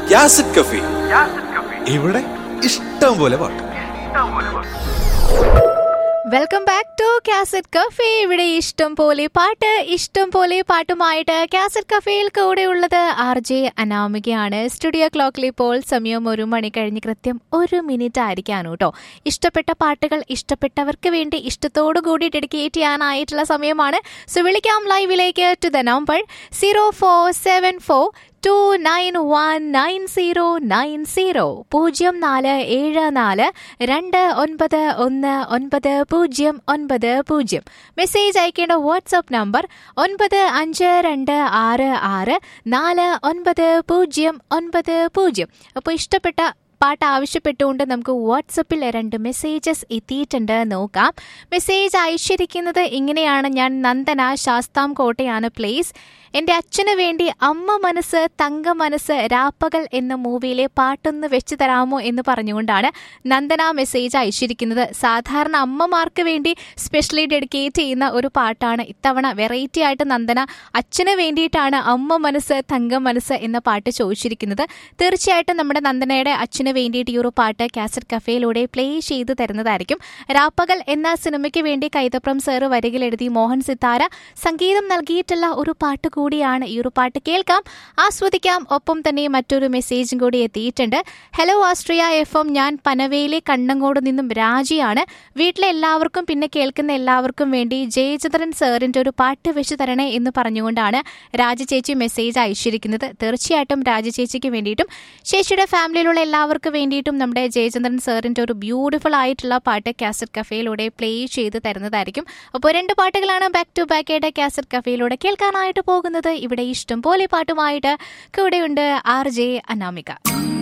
യാസിഡ് കഫി ഇവിടെ ഇഷ്ടം പോലെ പാട്ട് welcome back to cassette cafe ഇവിടെ ഇഷ്ടം പോലെ പാട്ട് ഇഷ്ടം പോലെ പാട്ടുമായിട്ട് കാസറ്റ് കഫേയിൽ കൂടെ ഉള്ളത് ആർ ജെ അനാമികയാണ് സ്റ്റുഡിയോ ക്ലോക്കിൽ ഇപ്പോൾ സമയം ഒരു മണി കഴിഞ്ഞ് കൃത്യം ഒരു മിനിറ്റ് ആയിരിക്കാണ് കേട്ടോ ഇഷ്ടപ്പെട്ട പാട്ടുകൾ ഇഷ്ടപ്പെട്ടവർക്ക് വേണ്ടി ഇഷ്ടത്തോടു കൂടി ഡെഡിക്കേറ്റ് ചെയ്യാനായിട്ടുള്ള സമയമാണ് സോ വിളിക്കാം ലൈവിലേക്ക് to the number zero four seven four two nine one nine zero nine zero പൂജ്യം നാല് ഏഴ് നാല് രണ്ട് ഒൻപത് ഒന്ന് ഒൻപത് പൂജ്യം ഒൻപത് പൂജ്യം മെസ്സേജ് അയക്കേണ്ട വാട്സപ്പ് നമ്പർ ഒൻപത് അഞ്ച് രണ്ട് ആറ് ആറ് നാല് ഒൻപത് പൂജ്യം ഒൻപത് പൂജ്യം അപ്പോൾ ഇഷ്ടപ്പെട്ട പാട്ട് ആവശ്യപ്പെട്ടുകൊണ്ട് നമുക്ക് വാട്സപ്പിൽ രണ്ട് മെസ്സേജസ് എത്തിയിട്ടുണ്ട് നോക്കാം മെസ്സേജ് അയച്ചിരിക്കുന്നത് ഇങ്ങനെയാണ് ഞാൻ നന്ദന ശാസ്താം കോട്ടയാണ് പ്ലേസ് എൻ്റെ അച്ഛന് വേണ്ടി അമ്മ മനസ്സ് തങ്ക മനസ്സ് രാപ്പകൽ എന്ന മൂവിയിലെ പാട്ടൊന്ന് വെച്ച് തരാമോ എന്ന് പറഞ്ഞുകൊണ്ടാണ് നന്ദന മെസ്സേജ് അയച്ചിരിക്കുന്നത് സാധാരണ അമ്മമാർക്ക് വേണ്ടി സ്പെഷ്യലി ഡെഡിക്കേറ്റ് ചെയ്യുന്ന ഒരു പാട്ടാണ് ഇത്തവണ വെറൈറ്റി ആയിട്ട് നന്ദന അച്ഛന് വേണ്ടിയിട്ടാണ് അമ്മ മനസ്സ് തങ്ക മനസ്സ് എന്ന പാട്ട് ചോദിച്ചിരിക്കുന്നത് തീർച്ചയായിട്ടും നമ്മുടെ നന്ദനയുടെ അച്ഛന് വേണ്ടിയിട്ട് ഈ ഒരു പാട്ട് കാസറ്റ് കഫേയിലൂടെ പ്ലേ ചെയ്ത് തരുന്നതായിരിക്കും രാപ്പകൽ എന്ന സിനിമയ്ക്ക് വേണ്ടി കൈതപ്രം സാറ് വരികൾ എഴുതി മോഹൻ സിത്താര സംഗീതം നൽകിയിട്ടുള്ള ഒരു പാട്ട് കൂടിയാണ് ഈ ഒരു പാട്ട് കേൾക്കാം ആസ്വദിക്കാം ഒപ്പം തന്നെ മറ്റൊരു മെസ്സേജും കൂടി എത്തിയിട്ടുണ്ട് ഹലോ ആസ്ട്രിയ എഫ് എം ഞാൻ പനവേലി കണ്ണങ്ങോട് നിന്നും രാജിയാണ് വീട്ടിലെ എല്ലാവർക്കും പിന്നെ കേൾക്കുന്ന എല്ലാവർക്കും വേണ്ടി ജയചന്ദ്രൻ സാറിന്റെ ഒരു പാട്ട് വെച്ച് തരണേ എന്ന് പറഞ്ഞുകൊണ്ടാണ് രാജ ചേച്ചി മെസ്സേജ് അയച്ചിരിക്കുന്നത് തീർച്ചയായിട്ടും രാജ ചേച്ചിക്ക് വേണ്ടിയിട്ടും ചേച്ചിയുടെ ഫാമിലിയിലുള്ള എല്ലാവർക്കും വേണ്ടിയിട്ടും നമ്മുടെ ജയചന്ദ്രൻ സാറിന്റെ ഒരു ബ്യൂട്ടിഫുൾ ആയിട്ടുള്ള പാട്ട് കാസറ്റ് കഫേയിലൂടെ പ്ലേ ചെയ്ത് തരുന്നതായിരിക്കും അപ്പോൾ രണ്ട് പാട്ടുകളാണ് ബാക്ക് ടു ബാക്ക് ആയിട്ട് കാസറ്റ് കഫേയിലൂടെ കേൾക്കാനായിട്ട് പോകുന്നത് ഇവിടെ ഇഷ്ടം പോലെ പാട്ടുമായിട്ട് കൂടെയുണ്ട് ആർ ജെ അനാമിക